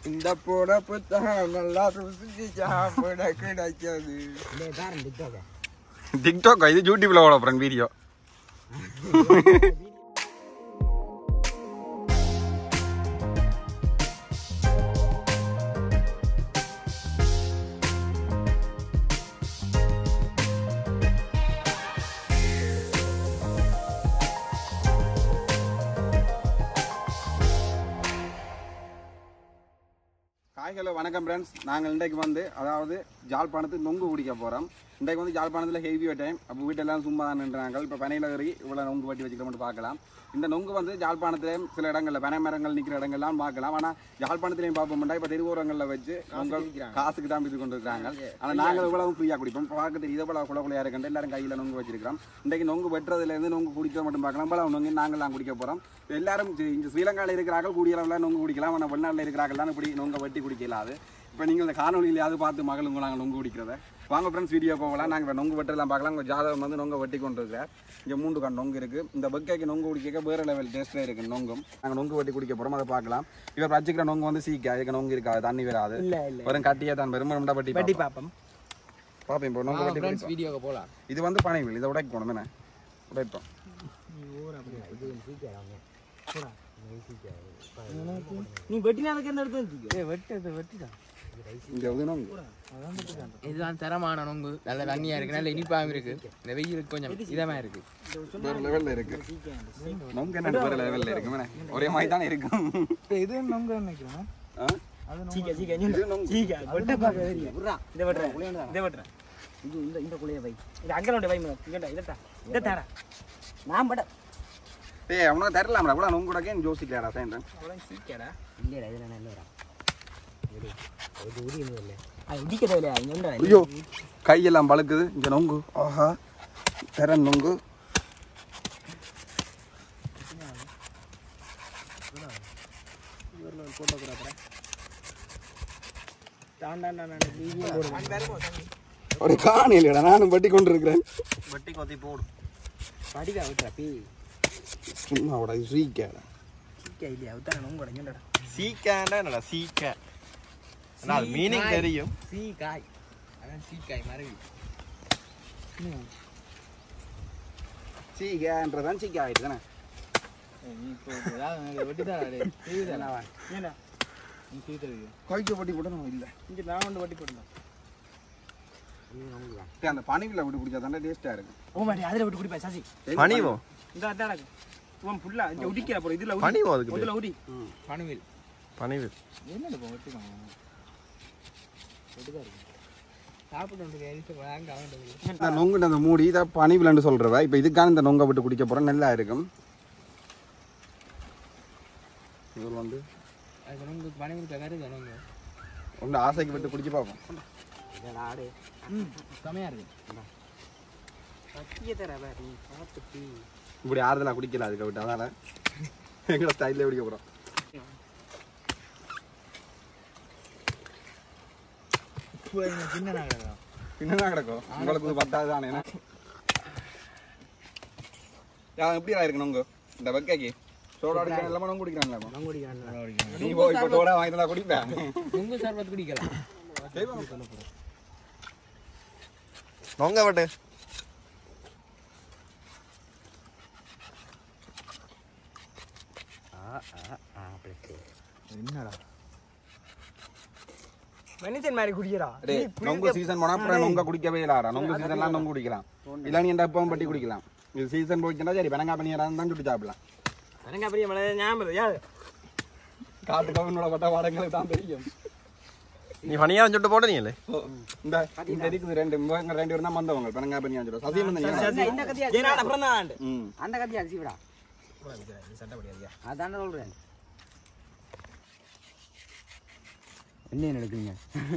இந்த போட புத்தகம் நல்லா ருசிச்சு சாப்பிட கிடைச்சது டிக்டாக் இது யூடியூப்ல ஓட போறேன் வீடியோ ஹலோ வணக்கம் ஃப்ரெண்ட்ஸ் நாங்கள் இன்றைக்கு வந்து அதாவது ஜாழ்ப்பாணத்துக்கு நொங்கு குடிக்க போகிறோம் இன்றைக்கு வந்து ஜாழ்ப்பாணத்தில் ஹெவியோ டைம் அப்போ வீட்டெல்லாம் சும்மா தான் நின்றாங்க இப்போ பனையில் ஏறி இவ்வளோ நொங்கு வட்டி வச்சுக்கிறோம்னு பார்க்கலாம் இந்த நொங்கு வந்து ஜாழ்ப்பாணத்துலேயும் சில இடங்களில் பனை மரங்கள் நிற்கிற இடங்கள்லாம் பார்க்கலாம் ஆனால் ஜாழ்ப்பாணத்துலேயும் பார்ப்போம்னா இப்போ திருவூரங்களில் வச்சு நொங்கல் காசுக்கு தான் விற்று கொண்டு இருக்காங்க ஆனால் நாங்கள் இவ்வளவு ஃப்ரீயாக குடிப்போம் பார்க்க தெரியுது இவ்வளோ குள்ள குள்ளையாக இருக்கண்டு எல்லாரும் கையில் நொங்கு வச்சிருக்கிறோம் இன்றைக்கு நொங்கு வெட்டுறதுலேருந்து நொங்கு குடிக்க மட்டும் பார்க்கலாம் இவ்வளவு நொங்கு நாங்கள்லாம் குடிக்க போகிறோம் எல்லாரும் சி- இங்க ஸ்ரீலங்காவில் இருக்கிறார்கள் கூடிய அளவில் நொங்கு குடிக்கலாம் ஆனால் வெளிநாட்டில் இருக்கிறார்கள் தான் இப்படி நொங்க வெட்டி குடிக்கலாது இப்போ நீங்கள் இந்த காணொலியிலையாவது பார்த்து மகளுங்க நாங்கள் நொங்கு குடிக்கிறத வாங்க ஃப்ரெண்ட்ஸ் வீடியோ போகலாம் நாங்கள் நொங்கு வெட்டெல்லாம் பார்க்கலாம் உங்கள் ஜாதகம் வந்து நொங்க வெட்டி கொண்டு இருக்கிறார் இங்கே மூன்று கண் நொங்கு இருக்குது இந்த பக்கைக்கு நொங்கு குடிக்க வேறு லெவல் டேஸ்ட்டில் இருக்குது நொங்கும் நாங்கள் நொங்கு வெட்டி குடிக்க போகிறோம் அதை பார்க்கலாம் இப்போ வச்சுக்கிற நொங்கு வந்து சீக்கா இதுக்கு நொங்கு இருக்காது தண்ணி வராது இல்ல இல்ல வெறும் கட்டியே தான் பெரும் முண்டா பட்டி வட்டி பார்ப்போம். பாப்பம் பார்ப்போம் இப்போ நொங்கு வெட்டி குடிப்போம். வீடியோக்கு போலாம் இது வந்து பனைவில் இதை உடைக்க போகணும் என்ன உடைப்போம் நீ வெட்டினா அதுக்கு என்ன எடுத்து வெட்டு வெட்டிதான் இங்கே வந்து நொங்கு இதுதான் தரமான நொங்கு நல்ல தண்ணியா இருக்கு நல்ல இனிப்பாகவும் இருக்கு இந்த வெயிலுக்கு கொஞ்சம் இதமா இருக்கு வேறு லெவலில் இருக்கு நொங்கு என்ன வேறு லெவலில் இருக்கு என்ன? ஒரே மாதிரி தானே இருக்கும் இது நொங்கு நினைக்கிறேன் ஆ? சீக்கா சீக்கா இது நொங்கு சீக்கா வெட்ட பார்க்க தெரியும் இதை வெட்டுறேன் இதை வெட்டுறேன் இது இந்த இந்த குளிய வை இது அங்கே வை இங்கடா இதட்டா இதை தாரா நான் பட ஏய் அவனுக்கு தரலாம்டா கூட நொங்கு கூட கேன் யோசிக்கலடா சேர்ந்தேன் அவ்வளோ சீக்காடா இல்லைடா இதில் நல்ல வரா அது உரி இல்லை அது இடிக்க தேவையில்லையா இங்கே ஐயோ கையெல்லாம் பழுக்குது இங்க நொங்கு ஆஹா தர நொங்கு ஒரு காணிலடா நானும் பட்டி கொண்டு இருக்கிறேன் வட்டி கொத்தி போடு படிக்கா விட்டுறா பி சும்மாவோட ஸ்வீக்கேடா சீக்கா இல்லையா வித்தா நொங்கு உடஞ்சுடா சீக்காண்டா என்னடா சீக்க ஆனா அது மீனிங் தெரியும் சீக்காய் அதான் சீக்காய் மரவி சீக்கேன்றதான் சீக்கா ஆயிட்டு தானே வெட்டிதான் ஏண்டா கைக்கு பட்டி கூட நம்ம இல்லை இங்கே நான் ஒன்று வட்டி போட்டுருந்தேன் அந்த பனிக்குள்ள விட்டு குடிச்சா தானே டேஸ்டா இருக்கு ஓ மாடி அதில் விட்டு குடிப்பேன் சாசி பனிவோ இந்த அதான் உன் புல்லா இங்க உடிக்கிற போற இதுல பனிவோ அதுக்கு இதுல உடி பணுவில் பனிவு என்னடா போ வெட்டிக்கலாம் சாப்பிட்டு வந்து வாங்க அவன் இந்த நொங்கு அந்த மூடி இதை பனிவிலன்னு சொல்றவ இப்போ இதுக்கான இந்த நொங்கை விட்டு குடிக்க போறோம் நல்லா இருக்கும் இது வந்து அது நொங்கு பணுவில் வருது நொங்கு ஒன்று ஆசைக்கு விட்டு குடிச்சு பார்ப்போம் ஆடு ம் செமையா இருக்கு சத்திய தர நீ பார்த்துட்டு இப்படி ஆறுதலா குடிக்கல அதுக்கு விட்டு அதனால எங்களோட ஸ்டைல்ல குடிக்க போறோம் இப்போ சின்ன நாகரம் என்னதான் கிடக்கும் உங்களுக்கு இது பத்தாது தானே என்ன? யா, எப்படிடா இருக்கு நொங்கு இந்த வெக்கைக்கு சோடா அடிக்கிற எல்லாமே நொங்கு குடிக்கிறாங்களா நான் குடிக்கிறான் நீ போய் இப்போ சோடா வாங்கி தந்தா குடிப்பேன் நொங்கு சர்பத் குடிக்கலாம் நொங்க வட்டு மனுஷன் மாதிரி குடிக்கிறா டேய், நொங்கு சீசன் போனா அப்புறம் நொங்க குடிக்கவே இல்லாடா நொங்கு சீசன்லாம் நொங்கு குடிக்கலாம் இல்ல நீ இந்த எப்பவும் பட்டி குடிக்கலாம் இது சீசன் போச்சுன்னா சரி பெனங்கா பண்ணியாரான்னு தான் சுட்டு சாப்பிடலாம் எனக்கு பெரிய மலை ஞாபகம் யாரு காட்டு கவனோட பட்ட வாடங்களுக்கு தான் தெரியும் நீ பனியாரம் சுட்டு போட நீங்களே ஓ, இந்த இந்த இருக்குது ரெண்டு இவங்க ரெண்டு பேரும் தான் வந்தவங்க பெனங்கா பண்ணி சொல்லுவோம் சசியம் வந்து இந்த கத்தியா ஜெயநாத அப்புறம் தான் ஆண்டு ம் அந்த கத்தியா அரிசி விடா அதான சொல்றேன் என்ன நடக்குங்க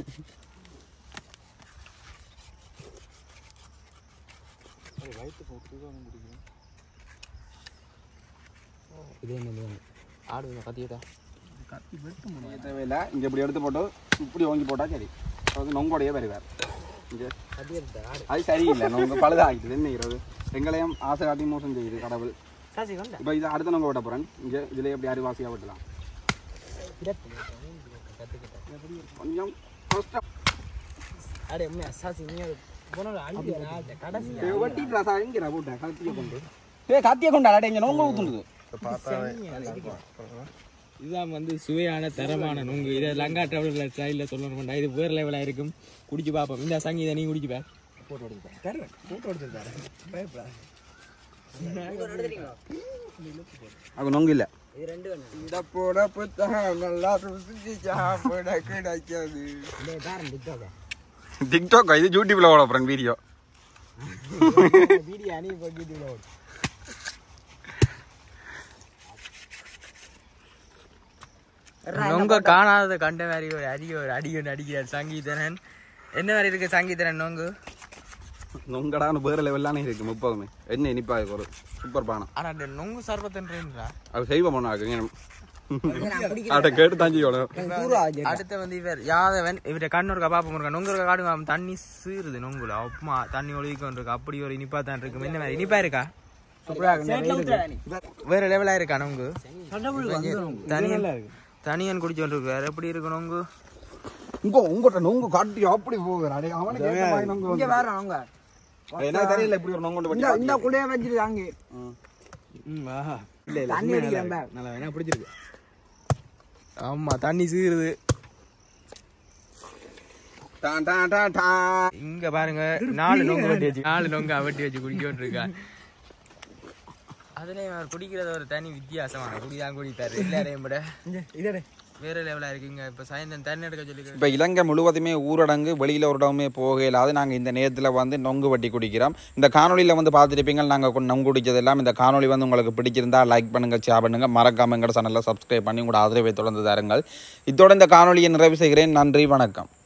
இது என்ன ஆடு கத்தியதா தேவையில்லை இங்க இப்படி எடுத்து போட்டு இப்படி ஓங்கி போட்டா சரி அது நொங்கோடையே வருவார் இங்க கத்தி எடுத்த ஆடு அது சரியில்லை நொங்க பழுதாகிட்டு என்ன இருக்கிறது எங்களையும் ஆசை காட்டி மோசம் செய்யுது கடவுள் சாசி கொண்டா இப்போ இது அடுத்த நொங்க விட போறேன் இங்க இதுல எப்படி அரிவாசியா விட்டலாம் கொஞ்சம் கஷ்டம் அடே உண்மை அசாசி நீ போன அழுது கடைசி வெட்டிட்டு சார் எங்கிறா போட்டேன் கத்தியை கொண்டு ஏ கத்தியை கொண்டு அடே இங்கே நோங்க ஊத்துனது இதுதான் வந்து சுவையான தரமான நுங்கு இதை லங்கா டிராவலர் ஸ்டைலில் சொல்லணும் பண்ணா இது வேறு லெவலாக இருக்கும் குடிச்சு பார்ப்போம் இந்த சங்கீதை நீ குடிச்சு பார் அது நொங்கு இல்லை இது ரெண்டு வேணும் இந்த போட புத்தகம் நல்லா ருசிச்சு சாப்பிட கிடைக்காது இந்த தாரம் டிக்டாக் டிக்டாக் இது யூடியூப்ல ஓட போகிறேன் வீடியோ வீடியோ அணி போட்டு இவ்வளோ நொங்க காணாத கண்ட மாதிரி ஒரு அரிய ஒரு அடியன் அடிக்கிறார் சங்கீதரன் என்ன மாதிரி இருக்கு சங்கீதரன் நொங்கு நொங்கடான்னு வேறு லெவல்லானே இருக்கு முப்பதுமே என்ன இனிப்பா இருக்கு ஒரு சூப்பர் பானம் ஆனால் இந்த நொங்கு சர்பத்தன்றா அது செய்வோம் பண்ணாக்கு அட கேட்டு தான் செய்யணும் அடுத்து வந்து இவர் யாதவன் இவர கண்ணூர் பாப்பம் இருக்கா நொங்கு இருக்க காடு தண்ணி சீருது நொங்குல உப்புமா தண்ணி ஒழுகிக்கொண்டு இருக்கு அப்படி ஒரு இனிப்பா தான் இருக்கு என்ன மாதிரி இனிப்பா இருக்கா வேற லெவலா இருக்கா நொங்கு தனியன் தனியன் குடிச்சோண்டு இருக்கு வேற எப்படி இருக்கு நொங்கு உங்க உங்கள்கிட்ட நொங்கு காட்டி அப்படி போகுது அடே அவனுக்கு ஏத்த மாதிரி நொங்கு இங்க வந்து. வேற அவங்க எனக்கு தெரியல இப்படி ஒரு நொங்கு இந்த இந்த குள்ளைய வச்சிருக்காங்க இல்ல இல்ல தண்ணி அடிக்கிறேன் பார். நல்லா வேணா பிடிச்சிருக்கு ஆமா தண்ணி சீருது டான் டான் டான் டான். இங்க பாருங்க நாலு நொங்கு வெட்டி வச்சு நாலு நொங்கு அவட்டி வச்சு குடிக்கோட்டு இருக்கா அதுலயும் அவர் குடிக்கிறது ஒரு தனி வித்தியாசமான குடிதான் குடித்தாரு எல்லாரையும் விட இதே வேற லெவலா இருக்குங்க இப்ப சாயந்தரம் தண்ணி எடுக்க சொல்லி இப்போ இலங்கை முழுவதுமே ஊரடங்கு வெளியில் ஒரு இடமே போக இல்லாது நாங்கள் இந்த நேரத்தில் வந்து நொங்கு வட்டி குடிக்கிறோம் இந்த காணொலியில் வந்து பார்த்துருப்பீங்க நாங்கள் நொங்கு குடிச்சது எல்லாம் இந்த காணொலி வந்து உங்களுக்கு பிடிச்சிருந்தா லைக் பண்ணுங்கள் ஷேர் பண்ணுங்கள் மறக்காம எங்களோட சேனலில் சப்ஸ்கிரைப் பண்ணி உங்களோட ஆதரவை தொடர்ந்து தாருங்கள் இத்தோட இந்த காணொலியை நிறைவு செய்கிறேன் நன்றி வணக்கம்